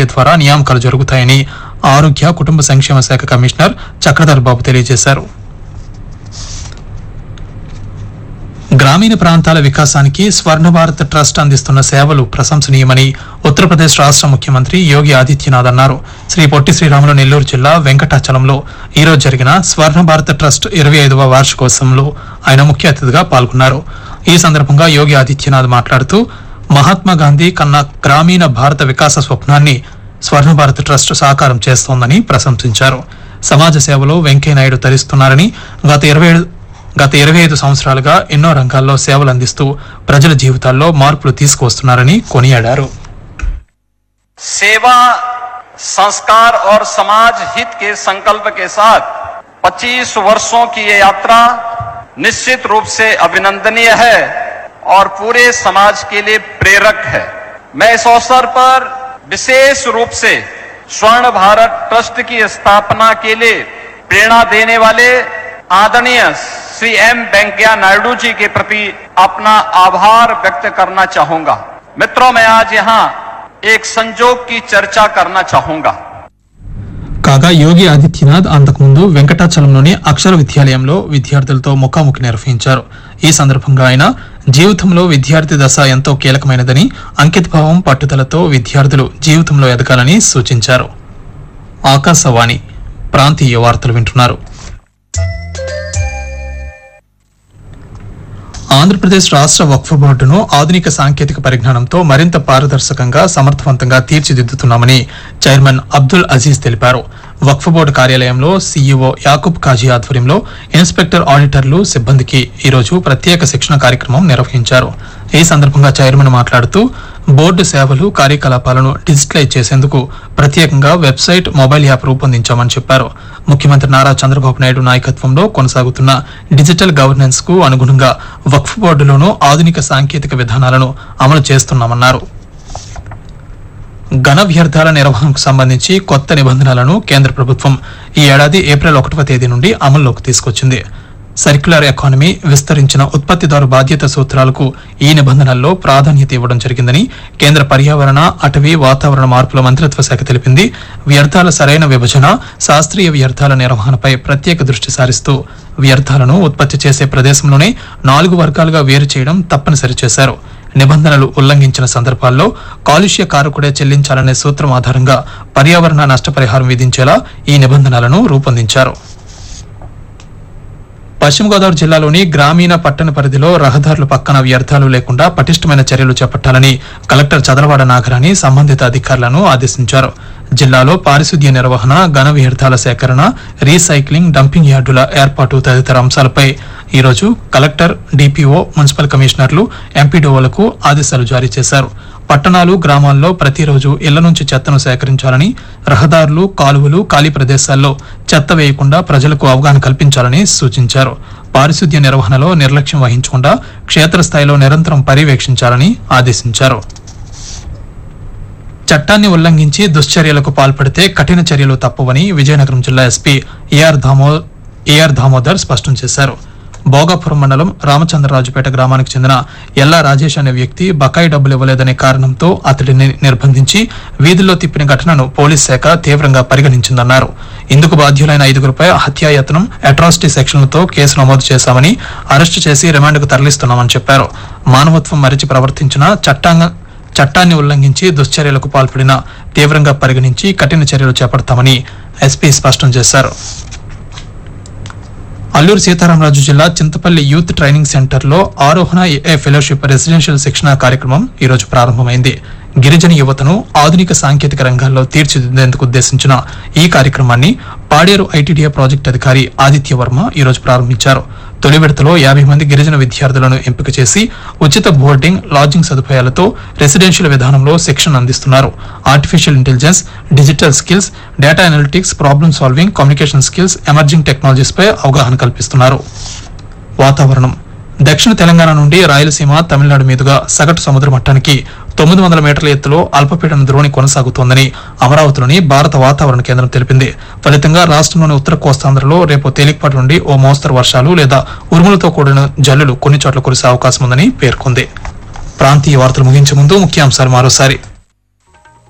committee ద్వారా నియామకాలు జరుగుతాయని ఆరోగ్య కుటుంబ సంక్షేమ శాఖ కమిషనర్ చక్రధర్ బాబు తెలియజేశారు గ్రామీణ ప్రాంతాల వికాసానికి స్వర్ణ భారత్ ట్రస్ట్ అందిస్తున్న సేవలు ప్రశంసనీయమని ఉత్తరప్రదేశ్ రాష్ట్ర ముఖ్యమంత్రి యోగి ఆదిత్యనాథ్ అన్నారు శ్రీ పొట్టి శ్రీరాములు నెల్లూరు జిల్లా వెంకటాచలంలో ఈ రోజు జరిగిన స్వర్ణ భారత్ ట్రస్ట్ ఇరవై ఐదవ వార్షికోత్సవంలో ఆయన ముఖ్య అతిథిగా పాల్గొన్నారు ఈ సందర్భంగా యోగి ఆదిత్యనాథ్ మాట్లాడుతూ మహాత్మా గాంధీ కన్నా గ్రామీణ భారత వికాస స్వప్నాన్ని స్వర్ణ భారత్ ట్రస్ట్ సాకారం చేస్తోందని ప్రశంసించారు సమాజ సేవలో వెంకయ్యనాయుడు తరిస్తున్నారని గత ఇరవై గత ఇరవై ఐదు సంవత్సరాలుగా ఎన్నో రంగాల్లో సేవలు అందిస్తూ ప్రజల జీవితాల్లో మార్పులు తీసుకువస్తున్నారని కొనియాడారు सेवा संस्कार और समाज हित के संकल्प के साथ 25 वर्षों की ये यात्रा निश्चित रूप से अभिनंदनीय है और पूरे समाज के लिए प्रेरक है मैं इस अवसर पर विशेष रूप से स्वर्ण भारत ट्रस्ट की स्थापना के लिए प्रेरणा देने वाले आदरणीय श्री एम वेंकैया नायडू जी के प्रति अपना आभार व्यक्त करना चाहूंगा मित्रों मैं आज यहाँ एक संजोग की चर्चा करना चाहूंगा కాగా యోగి ఆదిత్యనాథ్ అంతకుముందు వెంకటాచలంలోని అక్షర విద్యాలయంలో విద్యార్థులతో ముఖాముఖి నిర్వహించారు ఈ సందర్భంగా ఆయన జీవితంలో విద్యార్థి దశ ఎంతో కీలకమైనదని అంకితభావం పట్టుదలతో విద్యార్థులు జీవితంలో ఎదగాలని సూచించారు ఆకాశవాణి ప్రాంతీయ వార్తలు వింటున్నారు ఆంధ్రప్రదేశ్ రాష్ట్ర వక్ఫ్ బోర్డును ఆధునిక సాంకేతిక పరిజ్ఞానంతో మరింత పారదర్శకంగా సమర్థవంతంగా తీర్చిదిద్దుతున్నామని చైర్మన్ అబ్దుల్ అజీజ్ తెలిపారు వక్ఫ్ బోర్డు కార్యాలయంలో సీఈఓ యాకూబ్ కాజీ ఆధ్వర్యంలో ఇన్స్పెక్టర్ ఆడిటర్లు సిబ్బందికి ఈరోజు ప్రత్యేక శిక్షణ కార్యక్రమం నిర్వహించారు ఈ సందర్భంగా చైర్మన్ మాట్లాడుతూ బోర్డు సేవలు కార్యకలాపాలను డిజిటలైజ్ చేసేందుకు ప్రత్యేకంగా వెబ్సైట్ మొబైల్ యాప్ రూపొందించామని చెప్పారు ముఖ్యమంత్రి నారా చంద్రబాబు నాయుడు నాయకత్వంలో కొనసాగుతున్న డిజిటల్ గవర్నెన్స్ కు అనుగుణంగా వక్ఫ్ బోర్డులోనూ ఆధునిక సాంకేతిక విధానాలను అమలు చేస్తున్నామన్నారు ఘన వ్యర్థాల నిర్వహణకు సంబంధించి కొత్త నిబంధనలను కేంద్ర ప్రభుత్వం ఈ ఏడాది ఏప్రిల్ ఒకటవ తేదీ నుండి అమల్లోకి తీసుకొచ్చింది సర్క్యులర్ ఎకానమీ విస్తరించిన ఉత్పత్తిదారు బాధ్యత సూత్రాలకు ఈ నిబంధనల్లో ప్రాధాన్యత ఇవ్వడం జరిగిందని కేంద్ర పర్యావరణ అటవీ వాతావరణ మార్పుల మంత్రిత్వ శాఖ తెలిపింది వ్యర్థాల సరైన విభజన శాస్త్రీయ వ్యర్థాల నిర్వహణపై ప్రత్యేక దృష్టి సారిస్తూ వ్యర్థాలను ఉత్పత్తి చేసే ప్రదేశంలోనే నాలుగు వర్గాలుగా వేరు చేయడం తప్పనిసరి చేశారు నిబంధనలు ఉల్లంఘించిన సందర్భాల్లో కాలుష్య కారకుడే చెల్లించాలనే సూత్రం ఆధారంగా పర్యావరణ నష్టపరిహారం విధించేలా ఈ నిబంధనలను రూపొందించారు పశ్చిమ గోదావరి జిల్లాలోని గ్రామీణ పట్టణ పరిధిలో రహదారుల పక్కన వ్యర్థాలు లేకుండా పటిష్టమైన చర్యలు చేపట్టాలని కలెక్టర్ చదలవాడ నాగరాణి సంబంధిత అధికారులను ఆదేశించారు జిల్లాలో పారిశుద్ధ్య నిర్వహణ ఘన వ్యర్థాల సేకరణ రీసైక్లింగ్ డంపింగ్ యార్డుల ఏర్పాటు తదితర అంశాలపై ఈరోజు కలెక్టర్ డిపిఓ మున్సిపల్ కమిషనర్లు ఎంపీడీఓలకు ఆదేశాలు జారీ చేశారు పట్టణాలు గ్రామాల్లో ప్రతిరోజు ఇళ్ల నుంచి చెత్తను సేకరించాలని రహదారులు కాలువలు ఖాళీ ప్రదేశాల్లో చెత్త వేయకుండా ప్రజలకు అవగాహన కల్పించాలని సూచించారు పారిశుద్ధ్య నిర్వహణలో నిర్లక్ష్యం వహించకుండా క్షేత్రస్థాయిలో నిరంతరం పర్యవేక్షించాలని ఆదేశించారు చట్టాన్ని ఉల్లంఘించి దుశ్చర్యలకు పాల్పడితే కఠిన చర్యలు తప్పవని విజయనగరం జిల్లా ఎస్పీ ఏఆర్ దామో ఏఆర్ దామోదర్ స్పష్టం చేశారు భోగాపురం మండలం రామచంద్రరాజుపేట గ్రామానికి చెందిన ఎల్లా రాజేష్ అనే వ్యక్తి బకాయి డబ్బులు ఇవ్వలేదనే కారణంతో అతడిని నిర్బంధించి వీధుల్లో తిప్పిన ఘటనను పోలీస్ శాఖ తీవ్రంగా పరిగణించిందన్నారు ఇందుకు బాధ్యులైన ఐదుగురుపై హత్యాయత్నం అట్రాసిటీ సెక్షన్లతో కేసు నమోదు చేశామని అరెస్టు చేసి రిమాండ్కు తరలిస్తున్నామని చెప్పారు మానవత్వం మరిచి ప్రవర్తించిన చట్టాంగ చట్టాన్ని ఉల్లంఘించి దుశ్చర్యలకు పాల్పడిన తీవ్రంగా పరిగణించి కఠిన చర్యలు చేపడతామని ఎస్పీ స్పష్టం చేశారు అల్లూరు సీతారామరాజు జిల్లా చింతపల్లి యూత్ ట్రైనింగ్ సెంటర్ లో ఆరోహణ ఏ ఫెలోషిప్ రెసిడెన్షియల్ శిక్షణ కార్యక్రమం ఈ రోజు ప్రారంభమైంది గిరిజన యువతను ఆధునిక సాంకేతిక రంగాల్లో తీర్చిదిద్దేందుకు ఉద్దేశించిన ఈ కార్యక్రమాన్ని పాడేరు ఐటీడీఏ ప్రాజెక్ట్ అధికారి ఆదిత్య వర్మ ఈ రోజు ప్రారంభించారు తొలి విడతలో యాభై మంది గిరిజన విద్యార్థులను ఎంపిక చేసి ఉచిత బోర్డింగ్ లాడ్జింగ్ సదుపాయాలతో రెసిడెన్షియల్ విధానంలో శిక్షణ అందిస్తున్నారు artificial intelligence digital skills data analytics problem solving communication skills emerging technologies పై అవగాహన కల్పిస్తున్నారు వాతావరణం దక్షిణ తెలంగాణ నుండి రాయలసీమ తమిళనాడు మీదుగా సగటు సముద్ర మట్టానికి తొమ్మిది వందల మీటర్ల ఎత్తులో అల్పపీడన ద్రోణి కొనసాగుతోందని అమరావతిలోని భారత వాతావరణ కేంద్రం తెలిపింది ఫలితంగా రాష్ట్రంలోని ఉత్తర కోస్తాంధ్రలో రేపు తేలికపాటి నుండి ఓ మోస్తరు వర్షాలు లేదా ఉరుములతో కూడిన జల్లులు కొన్ని చోట్ల కురిసే అవకాశం ఉందని పేర్కొంది ప్రాంతీయ వార్తలు ముగించే ముందు ముఖ్యాంశాలు మరోసారి